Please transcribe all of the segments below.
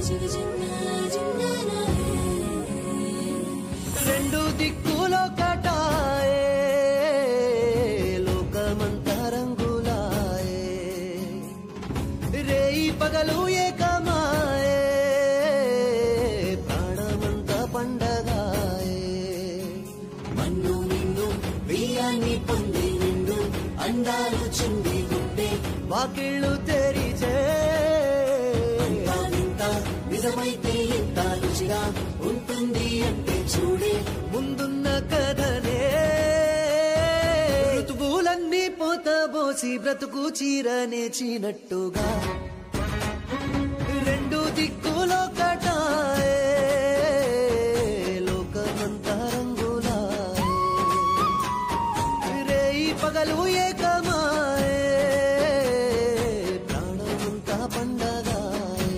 రెండు దిక్కులో కటాయే లోకమంతా రంగులాయే రేయి పగలు ఏకమాయే ప్రాణమంతా పండగాయే మన్ను నిన్ను బియ్యాన్ని పొంది నిండు అందాలు చింది గుండె వాకిళ్ళు తెరిచే అంతా వింత నిజమైతే ఎంత రుచిగా ఉంటుంది అంటే చూడే ముందున్న కథనే ఋతువులన్నీ పోతబోసి బ్రతుకు చీరనేచినట్టుగా రెండు దిక్కులో కటాయే లోకమంతా రంగులాయే రేయి పగలు ఏకమాయే ప్రాణమంతా పండగాయే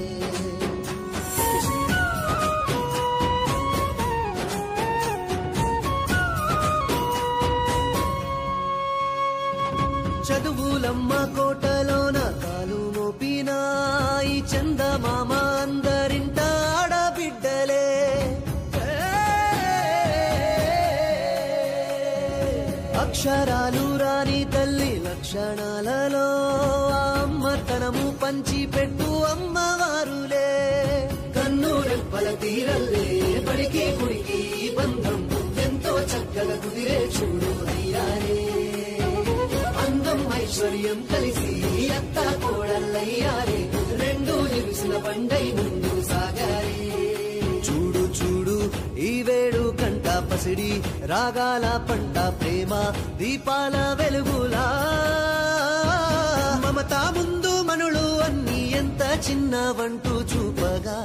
చదువులమ్మ కోటలోన కాలు మోపినా ఈ చందమామ అందరింట ఆడబిడ్డలే అక్షరాలు రాని తల్లి లక్షణాలలో ఆ అమ్మతనము పంచి పెట్టు అమ్మవారులే కన్నూరెప్పల తీరల్లే పడికి కుడికి ఈ బంధం ఎంతో చక్కగా కుదిరే చూడు అయ్యారే అందం ఐశ్వర్యం కలిసి అత్త కోడల్లయ్యారే రెండు నిలిసిన బండై ముందు సాగారే చూడు చూడు ఈ వేడు కంట పసిడి రాగాల పంట ప్రేమ దీపాల వెలుగులా మమత ముందు మనులు అన్ని ఎంత చిన్నవంటూ చూపగా